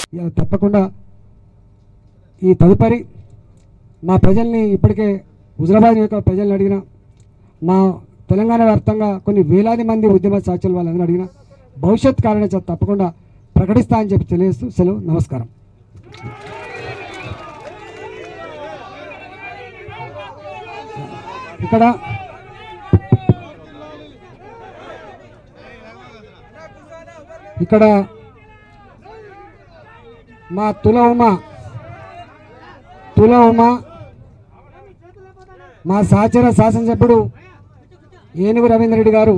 ఇలా తప్పకుండా ఈ తదుపరి మా ప్రజల్ని ఇప్పటికే హుజరాబాద్ యొక్క ప్రజల్ని అడిగిన మా తెలంగాణ వ్యాప్తంగా కొన్ని వేలాది మంది ఉద్యమ సాక్షులు వాళ్ళందరూ అడిగిన భవిష్యత్ కార్యాచరణ తప్పకుండా ప్రకటిస్తా అని చెప్పి తెలియజేస్తూ సెలవు నమస్కారం ఇక్కడ ఇక్కడ మా తుల ఉమ తుల ఉమ మా సాచర శాసనసభ్యుడు ఏనుగు రవీంద్రరెడ్డి గారు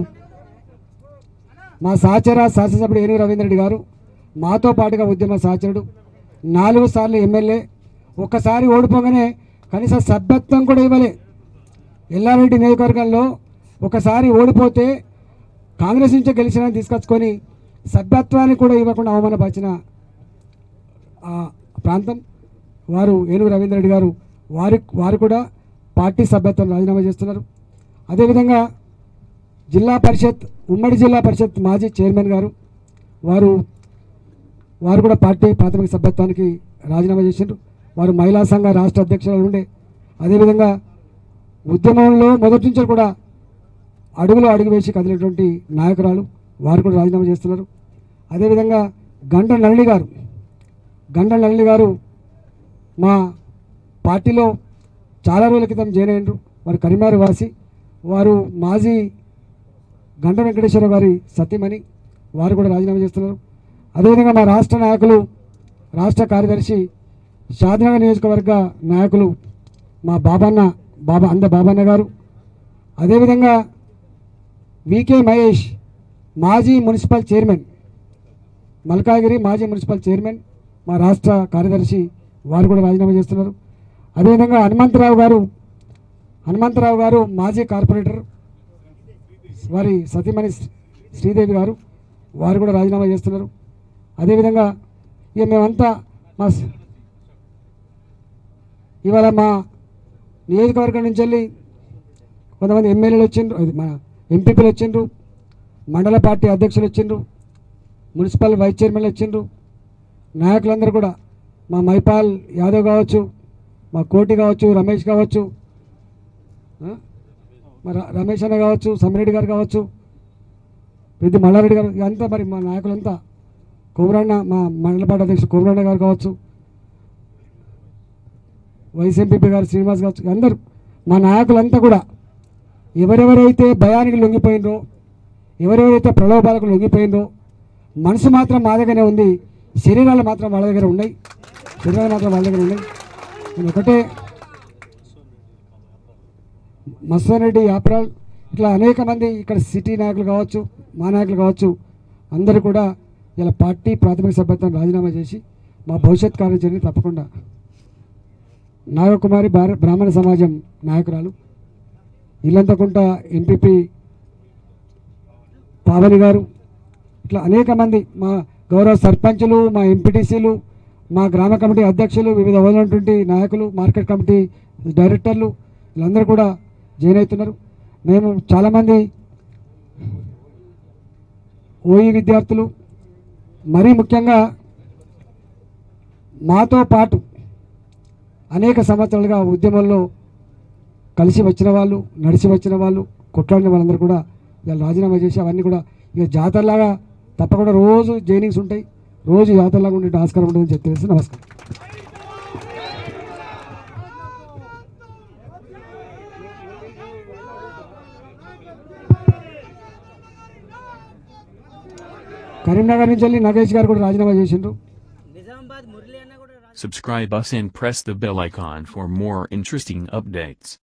మా సాచర శాసనసభ్యుడు ఏనుగు రవీంద్రరెడ్డి గారు మాతో పాటుగా ఉద్యమ సహచరుడు నాలుగు సార్లు ఎమ్మెల్యే ఒక్కసారి ఓడిపోగానే కనీసం సభ్యత్వం కూడా ఇవ్వలే ఎల్లారెడ్డి నియోజకవర్గంలో ఒకసారి ఓడిపోతే కాంగ్రెస్ నుంచి గెలిచిన తీసుకొచ్చుకొని సభ్యత్వాన్ని కూడా ఇవ్వకుండా అవమానపరిచిన ఆ ప్రాంతం వారు ఏనుగు రవీంద్ర రెడ్డి గారు వారి వారు కూడా పార్టీ సభ్యత్వం రాజీనామా చేస్తున్నారు అదేవిధంగా జిల్లా పరిషత్ ఉమ్మడి జిల్లా పరిషత్ మాజీ చైర్మన్ గారు వారు వారు కూడా పార్టీ ప్రాథమిక సభ్యత్వానికి రాజీనామా చేసిండ్రు వారు మహిళా సంఘ రాష్ట్ర అధ్యక్షులు ఉండే అదేవిధంగా ఉద్యమంలో మొదటి నుంచి కూడా అడుగులో అడుగు వేసి కదిలేటువంటి నాయకురాలు వారు కూడా రాజీనామా చేస్తున్నారు అదేవిధంగా గంట నళిని గారు గంట నళిని గారు మా పార్టీలో చాలా రోజుల క్రితం జాయిన్ అయ్యారు వారు కరిమారు వాసి వారు మాజీ గంట వెంకటేశ్వర గారి సతీమణి వారు కూడా రాజీనామా చేస్తున్నారు అదేవిధంగా మా రాష్ట్ర నాయకులు రాష్ట్ర కార్యదర్శి షాద్నగర్ నియోజకవర్గ నాయకులు మా బాబన్న బాబా అంద బాబన్న గారు అదేవిధంగా వికే మహేష్ మాజీ మున్సిపల్ చైర్మన్ మల్కాగిరి మాజీ మున్సిపల్ చైర్మన్ మా రాష్ట్ర కార్యదర్శి వారు కూడా రాజీనామా చేస్తున్నారు అదేవిధంగా హనుమంతరావు గారు హనుమంతరావు గారు మాజీ కార్పొరేటర్ వారి సతీమణి శ్రీదేవి గారు వారు కూడా రాజీనామా చేస్తున్నారు అదేవిధంగా ఇక మేమంతా మా స- ఇవాళ మా నియోజకవర్గం నుంచి వెళ్ళి కొంతమంది ఎమ్మెల్యేలు వచ్చిండ్రు అది మన ఎంపీపీలు వచ్చిండ్రు మండల పార్టీ అధ్యక్షులు వచ్చిండ్రు మున్సిపల్ వైస్ చైర్మన్లు వచ్చిండ్రు నాయకులందరూ కూడా మా మైపాల్ యాదవ్ కావచ్చు మా కోటి కావచ్చు రమేష్ కావచ్చు ఆ? మా ర- రమేష్ అన్న కావచ్చు సమ్మిరెడ్డి గారు కావచ్చు పెద్ద మల్లారెడ్డి గారు ఇదంతా మరి మా నాయకులంతా కోమరన్న మా మండల పార్టీ అధ్యక్షుడు కోమరన్న గారు కావచ్చు వైస్ ఎంపీపీ గారు శ్రీనివాస్ కావచ్చు అందరూ మా నాయకులంతా కూడా ఎవరెవరైతే భయానికి లొంగిపోయిందో ఎవరెవరైతే ప్రలోభాలకు లొంగిపోయిందో మనసు మాత్రం మా దగ్గరనే ఉంది శరీరాలు మాత్రం వాళ్ళ దగ్గర ఉన్నాయి శరీరాలు మాత్రం వాళ్ళ దగ్గర ఉన్నాయి నేను ఒకటే మస్తాన్ రెడ్డి యాప్రాల్ ఇట్లా అనేక మంది ఇక్కడ సిటీ నాయకులు కావచ్చు మా నాయకులు కావచ్చు అందరూ కూడా ఇలా పార్టీ ప్రాథమిక సభ్యత్వం రాజీనామా చేసి మా భవిష్యత్ కార్యాచరణ తప్పకుండా నాగకుమారి భార బ్రాహ్మణ సమాజం నాయకురాలు ఇల్లంతకుంట ఎంపీపీ పావని గారు ఇట్లా అనేక మంది మా గౌరవ సర్పంచులు మా ఎంపీటీసీలు మా గ్రామ కమిటీ అధ్యక్షులు వివిధ వదిలినటువంటి నాయకులు మార్కెట్ కమిటీ డైరెక్టర్లు వీళ్ళందరూ కూడా జాయిన్ అవుతున్నారు మేము చాలామంది ఓఈ విద్యార్థులు మరీ ముఖ్యంగా మాతో పాటు అనేక సంవత్సరాలుగా ఉద్యమంలో కలిసి వచ్చిన వాళ్ళు నడిచి వచ్చిన వాళ్ళు కొట్లాడిన వాళ్ళందరూ కూడా ఇలా రాజీనామా చేసి అవన్నీ కూడా ఇక జాతరలాగా తప్పకుండా రోజు జైనింగ్స్ ఉంటాయి రోజు జాతరలాగా ఉండే ఆస్కారం ఉంటుందని చెప్పి తెలిసి నమస్కారం కరీంనగర్ నుంచి వెళ్ళి నగేష్ గారు కూడా రాజీనామా చేసిండ్రు నిజామాబాద్ మురళి అన్న కూడా రా- Subscribe us and press the bell icon for more interesting updates.